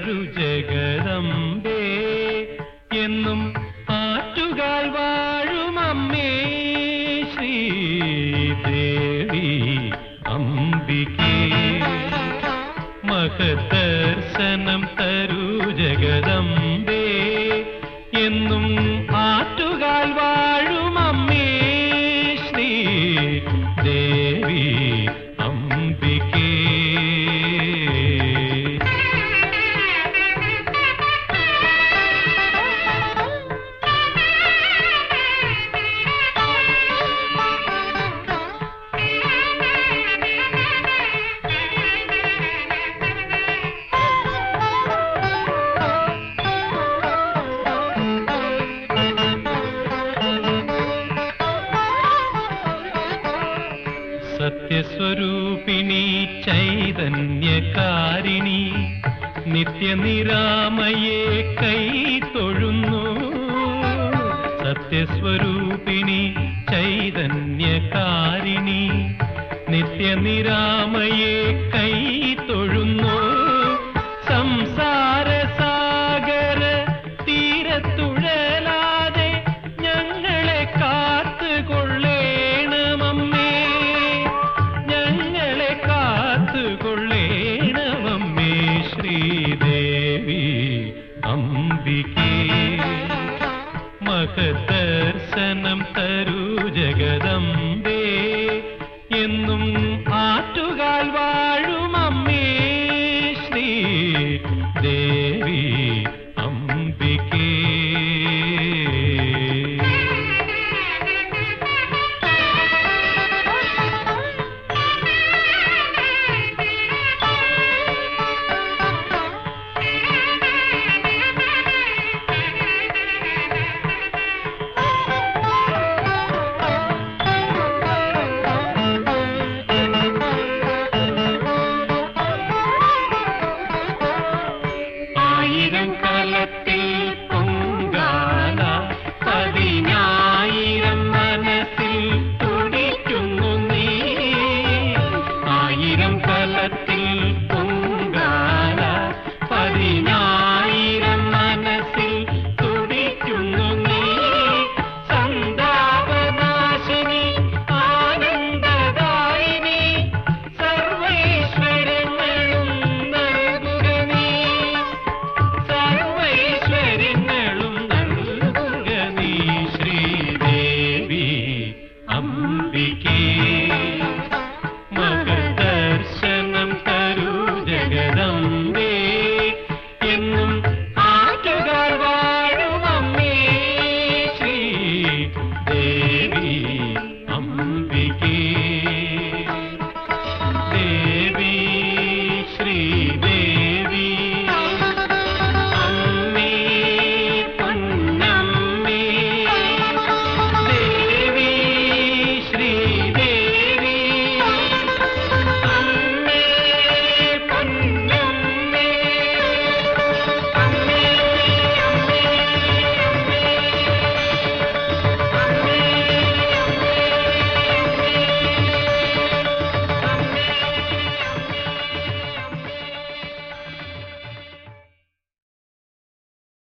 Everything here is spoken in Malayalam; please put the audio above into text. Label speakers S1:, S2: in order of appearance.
S1: തരു ജഗദമ്പേ എന്നും ആറ്റുകാൽ വാഴും അമ്മേ ശ്രീദേവി അംബികേ മഹദർശനം തരു ജഗദമ്പേ എന്നും ആറ്റുകാൽ വാഴും അമ്മേ ശ്രീ ദേവി അംബികേ സത്യസ്വരൂപിണി ചൈതന്യകാരിണി നിത്യനിരാമയെ കൈ തൊഴുന്നു സത്യസ്വരൂപിണി ചൈതന്യകാരിണി നിത്യനിരാമയെ കൈ തൊഴുന്നു സംസാര സാഗര തീരത്തുഴലാതെ ഞങ്ങളെ കാത്തുകൊള്ളേണമമ്മേ ഞങ്ങളെ കാത്തുകൊള്ളേണമമ്മേ ശ്രീദേവി അംബികേ മഹദർശനം തരൂ ജഗദമ്പേ എന്നും ആറ്റുകാൽ വാഴും അമ്മേ ശ്രീ ദേവി അംബികേ ആയിരം കാലത്തിൽ